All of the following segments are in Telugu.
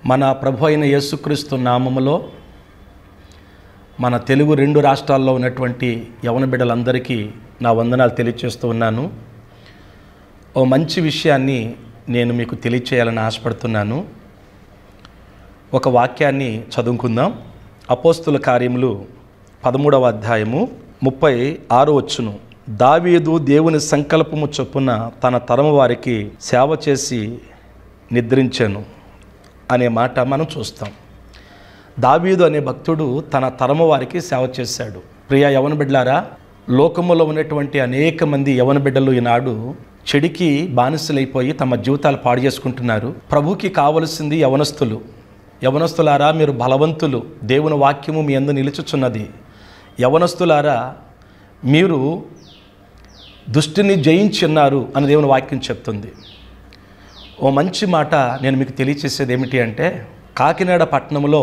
మన ప్రభు అయిన యేసుక్రీస్తు నామములో మన తెలుగు రెండు రాష్ట్రాల్లో ఉన్నటువంటి యవన బిడ్డలందరికీ నా వందనాలు తెలియచేస్తూ ఉన్నాను ఓ మంచి విషయాన్ని నేను మీకు తెలియచేయాలని ఆశపడుతున్నాను ఒక వాక్యాన్ని చదువుకుందాం అపోస్తుల కార్యములు పదమూడవ అధ్యాయము ముప్పై ఆరు వచ్చును దావీదు దేవుని సంకల్పము చొప్పున తన తరము వారికి సేవ చేసి నిద్రించాను అనే మాట మనం చూస్తాం దావీదు అనే భక్తుడు తన తరము వారికి సేవ చేశాడు ప్రియ యవన బిడ్డలారా లోకములో ఉన్నటువంటి అనేక మంది యవన బిడ్డలు ఈనాడు చెడికి బానిసలైపోయి తమ జీవితాలు పాడు చేసుకుంటున్నారు ప్రభుకి కావలసింది యవనస్తులు యవనస్తులారా మీరు బలవంతులు దేవుని వాక్యము మీ అందు నిలుచుచున్నది యవనస్తులారా మీరు దుష్టిని జయించున్నారు అని దేవుని వాక్యం చెప్తుంది ఓ మంచి మాట నేను మీకు తెలియచేసేది ఏమిటి అంటే కాకినాడ పట్టణంలో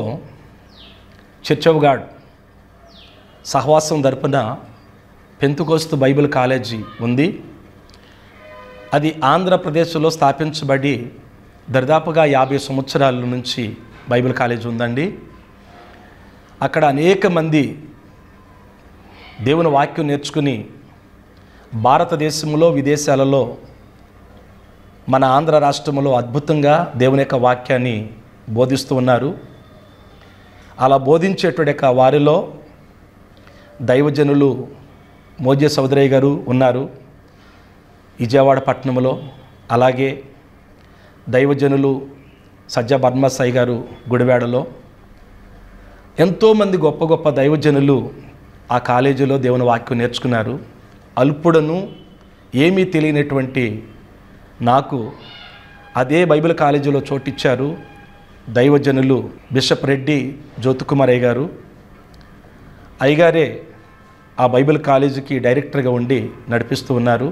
చర్చ్ ఆఫ్ గాడ్ సహవాసం తరపున పెంతుకోస్తు బైబిల్ కాలేజీ ఉంది అది ఆంధ్రప్రదేశ్లో స్థాపించబడి దరిదాపుగా యాభై సంవత్సరాల నుంచి బైబిల్ కాలేజ్ ఉందండి అక్కడ అనేక మంది దేవుని వాక్యం నేర్చుకుని భారతదేశంలో విదేశాలలో మన ఆంధ్ర రాష్ట్రంలో అద్భుతంగా దేవుని యొక్క వాక్యాన్ని బోధిస్తూ ఉన్నారు అలా బోధించేటువంటి యొక్క వారిలో దైవజనులు మోజే సౌదరయ్య గారు ఉన్నారు విజయవాడ పట్టణంలో అలాగే దైవజనులు సజ్జ బర్మసాయి గారు గుడివాడలో ఎంతోమంది గొప్ప గొప్ప దైవజనులు ఆ కాలేజీలో దేవుని వాక్యం నేర్చుకున్నారు అల్పుడను ఏమీ తెలియనటువంటి నాకు అదే బైబిల్ కాలేజీలో చోటిచ్చారు దైవజనులు బిషప్ రెడ్డి జ్యోతికుమారయ్య గారు అయ్యగారే ఆ బైబిల్ కాలేజీకి డైరెక్టర్గా ఉండి నడిపిస్తూ ఉన్నారు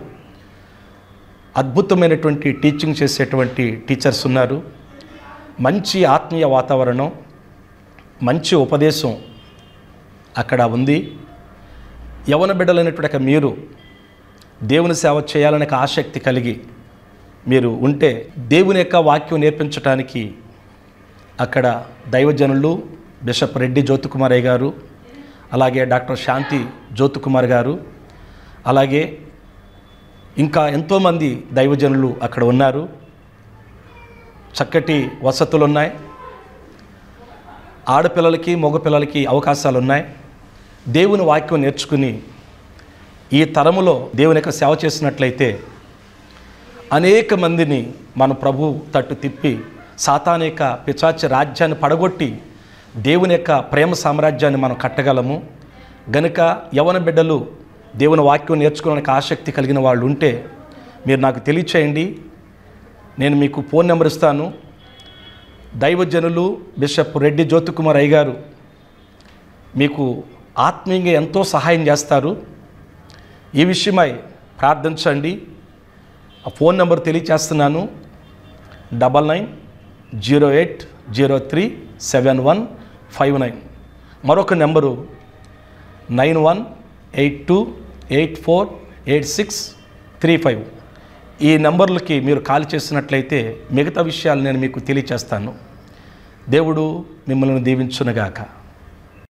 అద్భుతమైనటువంటి టీచింగ్ చేసేటువంటి టీచర్స్ ఉన్నారు మంచి ఆత్మీయ వాతావరణం మంచి ఉపదేశం అక్కడ ఉంది యవన బిడ్డలైనటువంటి మీరు దేవుని సేవ చేయాలనే ఒక ఆసక్తి కలిగి మీరు ఉంటే దేవుని యొక్క వాక్యం నేర్పించడానికి అక్కడ దైవజనులు బిషప్ రెడ్డి జ్యోతికుమారయ్య గారు అలాగే డాక్టర్ శాంతి జ్యోతికుమార్ గారు అలాగే ఇంకా ఎంతోమంది దైవజనులు అక్కడ ఉన్నారు చక్కటి వసతులు ఉన్నాయి ఆడపిల్లలకి మగపిల్లలకి అవకాశాలు ఉన్నాయి దేవుని వాక్యం నేర్చుకుని ఈ తరములో దేవుని యొక్క సేవ చేసినట్లయితే అనేక మందిని మన ప్రభు తట్టు తిప్పి సాతానిక పిచాచి రాజ్యాన్ని పడగొట్టి దేవుని యొక్క ప్రేమ సామ్రాజ్యాన్ని మనం కట్టగలము గనుక యవన బిడ్డలు దేవుని వాక్యం నేర్చుకోవడానికి ఆసక్తి కలిగిన వాళ్ళు ఉంటే మీరు నాకు తెలియచేయండి నేను మీకు ఫోన్ నెంబర్ ఇస్తాను దైవజనులు బిషప్ రెడ్డి జ్యోతికుమార్ అయ్య గారు మీకు ఆత్మీయంగా ఎంతో సహాయం చేస్తారు ఈ విషయమై ప్రార్థించండి ఆ ఫోన్ నెంబర్ తెలియచేస్తున్నాను double nine zero eight zero three seven one five nine మరొక number nine one eight two eight four eight six three five ఈ నెంబర్లకి మీరు కాల్ చేసినట్లయితే మిగతా విషయాలు నేను మీకు తెలియచేస్తాను దేవుడు మిమ్మల్ని దీవించునుగాక